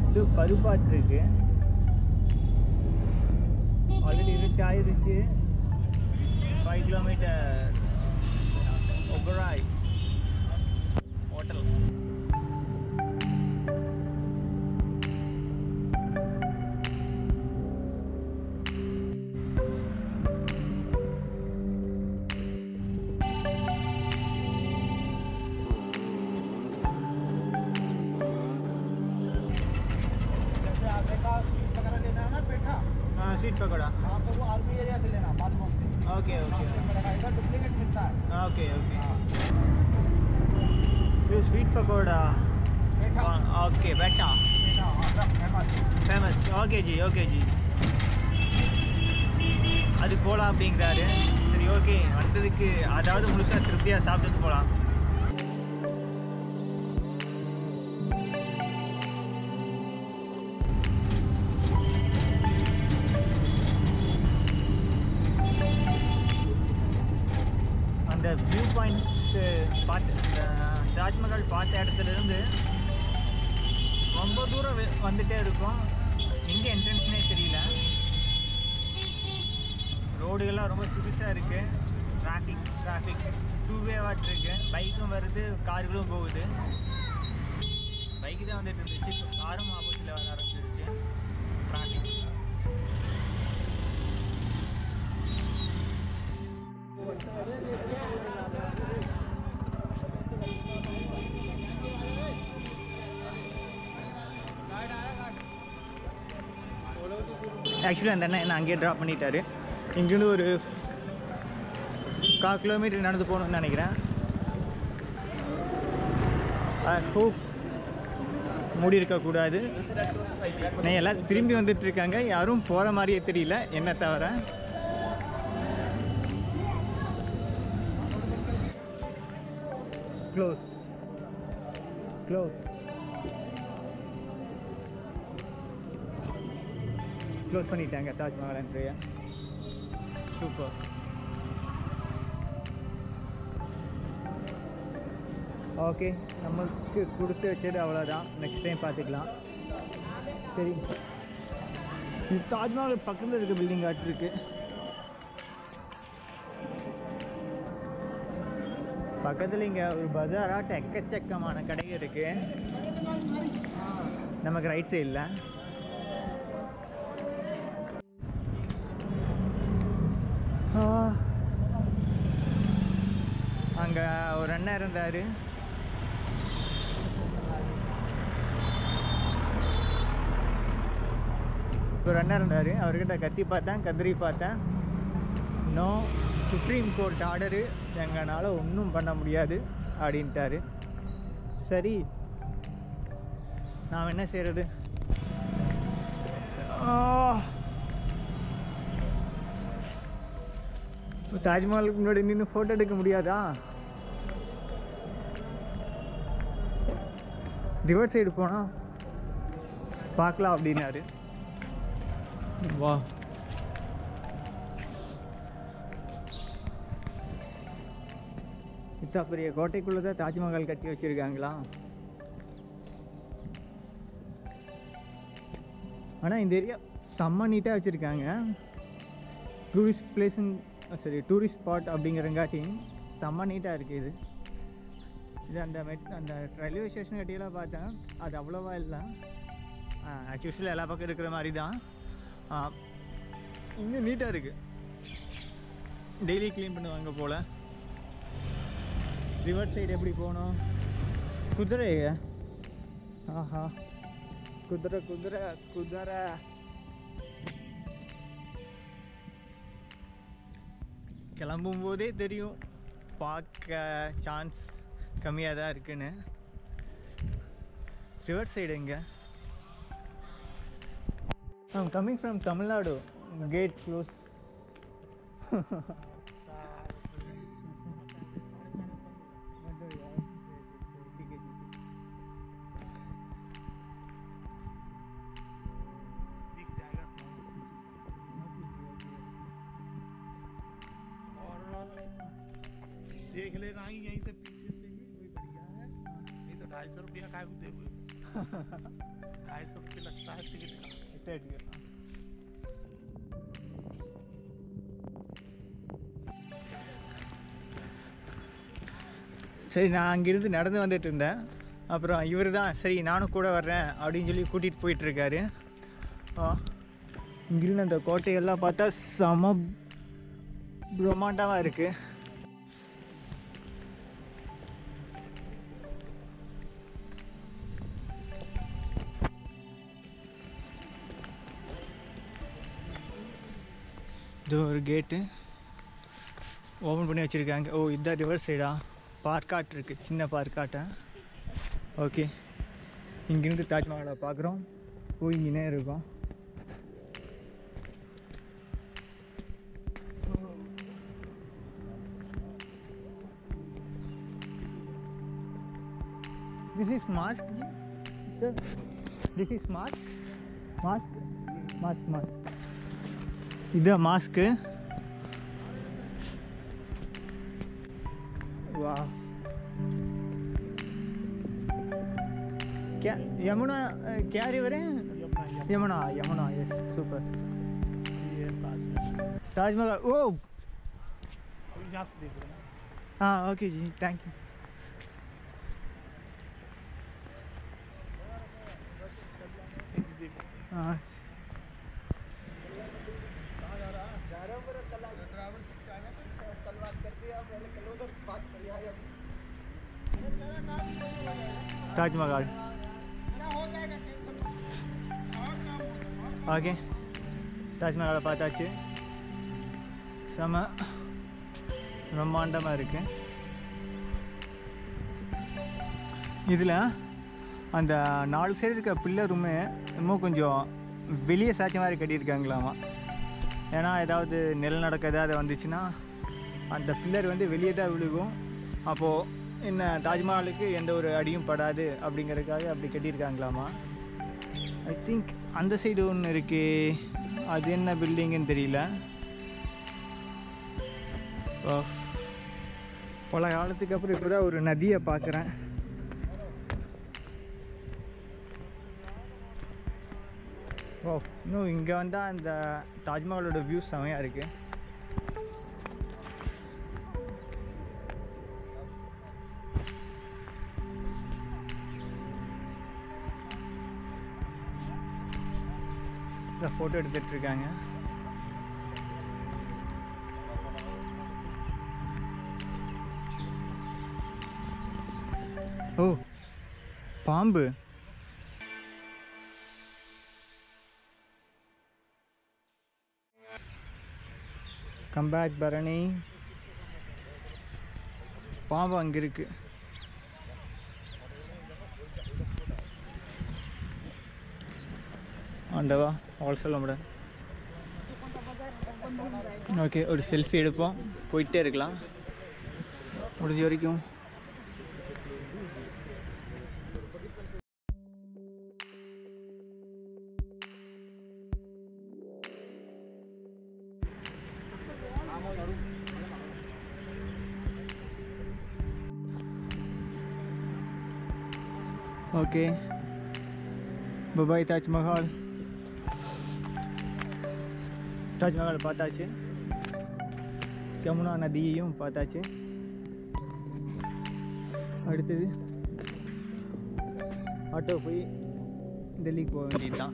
இது பருப்பாட்டு இருக்கு ஆல்ரெடி இருட்டு ஆயிருச்சு ஃபைவ் கிலோமீட்டர் ஒபராய் ஹோட்டல் जैसे आगे का सीट वगैरह लेना है ना पेठा ஸ்வீட் பக்கோடா हाँ तो वो आर्मी एरिया से लेना बाथरूम से ஓகே ஓகே पड़ेगा इधर डुप्लीकेट मिलता है ஓகே ஓகே हाँ இது ஸ்வீட் பக்கோடா पेठा ஓகே பேட்டா पेठा हाँ सब famous famous okay ji okay ji அது போகலாம் அப்படிங்கிறாரு சரி ஓகே வந்ததுக்கு அதாவது முழுசாக திருப்தியாக சாப்பிட்டுட்டு போகலாம் அந்த வியூ பாயிண்ட் பார்த்து இந்த தாஜ்மஹால் பார்த்த இடத்துல இருந்து ரொம்ப தூரம் வெ- வந்துட்டே இருக்கும் எங்கே என்ட்ரன்ஸ்னே தெரியல ரோடுகள்லாம் ரொம்ப சிறுசாக இருக்குது டிராஃபிக் டிராஃபிக் டூ வேவாட் இருக்கு பைக்கும் வருது கார்களும் போகுது பைக்கு தான் வந்துட்டு இருந்துச்சு இப்போ காரும் ஆப்போசிட்டில் வர ஆரம்பிச்சிருச்சு டிராஃபிக் ஆக்சுவலி அந்த அண்ணன் என்ன அங்கேயே ட்ராப் பண்ணிட்டாரு இங்கேருந்து ஒரு கால் கிலோமீட்டர் நடந்து போகணும்னு நினைக்கிறேன் ஐ ஹோப் மூடி இருக்கக்கூடாது நான் எல்லாம் திரும்பி வந்துட்டு இருக்காங்க யாரும் போகிற மாதிரியே தெரியல என்ன தவிர க்ளோஸ் க்ளோஸ் க்ளோஸ் பண்ணிட்டாங்க தாஜ்மஹால் என்ட்ரியை சூப்பர் ஓகே நமக்கு கொடுத்து வச்சது அவ்வளோதான் நெக்ஸ்ட் டைம் பார்த்துக்கலாம் சரி இது தாஜ்மஹால் பக்கத்தில் இருக்க பில்டிங் ஆட்டு இருக்கு பக்கத்தில் இங்கே ஒரு பஜாராட்ட எக்கச்சக்கமான கடைகள் இருக்கு நமக்கு ரைட் சைடில் அங்கே ஒரு அண்ணன் இருந்தார் ஒரு அண்ணன் இருந்தார் அவர்கிட்ட கத்தி பார்த்தேன் கத்திரி பார்த்தேன் நோ சுப்ரீம் கோர்ட் ஆர்டரு எங்களால் ஒன்றும் பண்ண முடியாது அப்படின்ட்டாரு சரி நாம் என்ன செய்கிறது தாஜ்மஹாலுக்கு முன்னாடி நின்று ஃபோட்டோ எடுக்க முடியாதா ரிவர் சைடு போனால் பார்க்கலாம் அப்படின்னாரு வா இத்தா பெரிய கோட்டைக்குள்ளே தான் தாஜ்மஹால் கட்டி வச்சுருக்காங்களா ஆனால் இந்த ஏரியா செம்ம நீட்டாக வச்சுருக்காங்க டூரிஸ்ட் பிளேஸுங்க சரி டூரிஸ்ட் ஸ்பாட் அப்படிங்கிறங்காட்டி செம்ம நீட்டாக இருக்குது இது இது அந்த மெட் அந்த ரயில்வே ஸ்டேஷன் கட்டியெல்லாம் பார்த்தேன் அது அவ்வளோவா இல்லை ஆக்சுவலாக எல்லா பக்கம் இருக்கிற மாதிரி தான் இங்கே நீட்டாக இருக்குது டெய்லி க்ளீன் பண்ணுவாங்க போல் ரிவர் சைடு எப்படி போகணும் குதிரை ஆஹா குதிரை குதிரை குதிரை கிளம்பும் போதே தெரியும் பார்க்க சான்ஸ் கம்மியாக தான் இருக்குன்னு ரிவர் சைடு எங்க I'm coming from Tamil Nadu gate close दिख जाएगा और देख लेना ही यहीं से पीछे से ही कोई बढ़िया है नहीं तो ढाई सौ रुपया का दे ढाई सौ रुपये लगता है टिकट का எட்டு டிக்கெட் சரி நான் அங்கிருந்து நடந்து வந்துட்டு இருந்தேன் அப்புறம் இவர் தான் சரி நானும் கூட வர்றேன் அப்படின்னு சொல்லி கூட்டிகிட்டு போயிட்டுருக்காரு இங்கிருந்து அந்த கோட்டையெல்லாம் பார்த்தா செம பிரம்மாண்டமாக இருக்குது இது ஒரு கேட்டு ஓப்பன் பண்ணி வச்சுருக்காங்க ஓ இதுதான் ரிவர் சைடா பார்க்காட் இருக்குது சின்ன பார்க்காட்டை ஓகே இங்கேருந்து தாஜ்மஹாலை பார்க்குறோம் போயிங்கன்னே இருக்கோம் this is mask ji sir this is mask mask mask mask இது மாஸ்க்கு வா क्या यमुना अ, क्या रिवर है यमुना यमुना यमुना यमुना यस सुपर ये ताजमहल ताजमहल ओ अभी यहाँ से देख रहे हैं हाँ ओके जी थैंक यू ये जी देख हाँ ताजमहल ஓகே தாஜ்மஹாலை பார்த்தாச்சு செம பிரம்மாண்டமாக இருக்கு இதில் அந்த நாலு சைடு இருக்க பில்லருமே இன்னும் கொஞ்சம் வெளியே சாய்ச்ச மாதிரி கட்டியிருக்காங்களாமா ஏன்னா ஏதாவது நிலநடுக்கம் ஏதாவது வந்துச்சுன்னா அந்த பில்லர் வந்து வெளியே தான் விழுகும் அப்போது என்ன தாஜ்மஹாலுக்கு எந்த ஒரு அடியும் படாது அப்படிங்கிறதுக்காக அப்படி கட்டியிருக்காங்களாமா ஐ திங்க் அந்த சைடு ஒன்று இருக்கு அது என்ன பில்டிங்குன்னு தெரியல ஓ, பல காலத்துக்கு அப்புறம் இப்போ தான் ஒரு நதியை பார்க்குறேன் ஓ இன்னும் இங்கே வந்தால் அந்த தாஜ்மஹாலோட வியூ செமையாக இருக்குது ஃபோட்டோ எடுத்துட்டு இருக்காங்க ஓ பாம்பு கம் பேக் பரணி பாம்பு அங்கே இருக்கு ஆண்டவா அவள் சொல்ல முடியாது ஓகே ஒரு செல்ஃபி எடுப்போம் போயிட்டே இருக்கலாம் முடிஞ்ச வரைக்கும் ஓகே பபாய் தாஜ்மஹால் தாஜ்மஹால் பார்த்தாச்சு யமுனா நதியையும் பார்த்தாச்சு அடுத்தது ஆட்டோ போய் டெல்லிக்கு போக வேண்டியதுதான்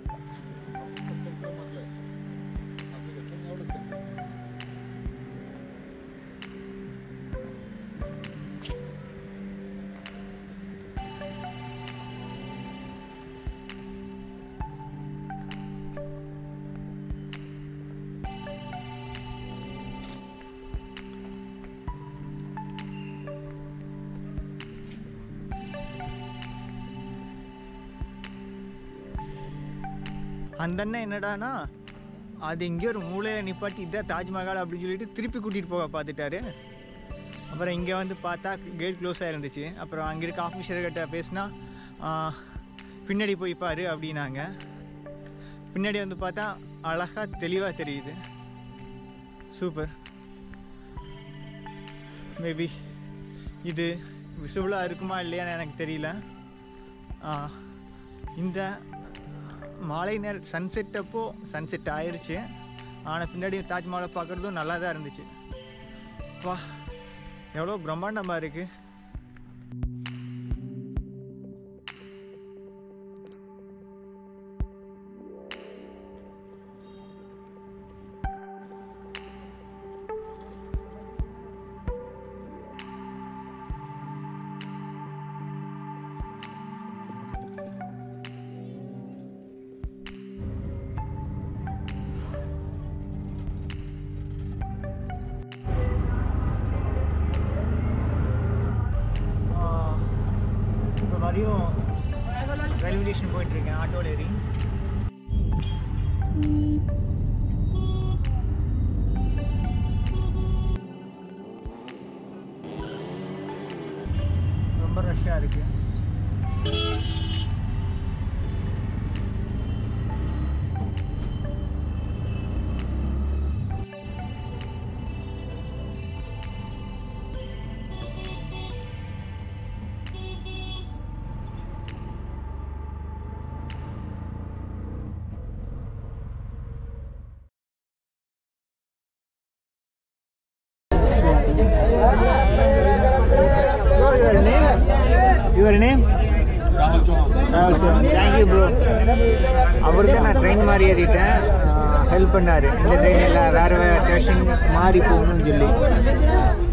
அந்த அண்ணன் என்னடானா அது எங்கேயோ ஒரு மூலையை நிப்பாட்டி இதான் தாஜ்மஹால் அப்படின்னு சொல்லிட்டு திருப்பி கூட்டிகிட்டு போக பார்த்துட்டாரு அப்புறம் இங்கே வந்து பார்த்தா கேட் க்ளோஸாக இருந்துச்சு அப்புறம் அங்கே இருக்க ஆஃபீஸர்கிட்ட பேசினா பின்னாடி போய் பாரு அப்படின்னாங்க பின்னாடி வந்து பார்த்தா அழகாக தெளிவாக தெரியுது சூப்பர் மேபி இது விசிபிளாக இருக்குமா இல்லையான்னு எனக்கு தெரியல ஆ இந்த மாலை நேர சன்செட் அப்போ சன்செட் ஆயிருச்சு ஆனால் பின்னாடி தாஜ்மஹாலை பார்க்குறதும் நல்லா தான் இருந்துச்சு வா எவ்வளோ பிரம்மாண்டமாக இருக்குது இப்போ வரையும் ரயில்வே ஸ்டேஷன் போயிட்டுருக்கேன் ஆட்டோவில் ஏறி ரொம்ப ரஷ்ஷாக இருக்குது Your name? Your name? ராகுல் சௌஹான் தேங்க்யூ ப்ரோ அவர் தான் நான் ட்ரெயின் மாதிரி ஏறிட்டேன் ஹெல்ப் பண்ணார் இந்த ட்ரெயின் எல்லாம் வேறு வேறு ஸ்டேஷன் மாறி போகணும்னு சொல்லி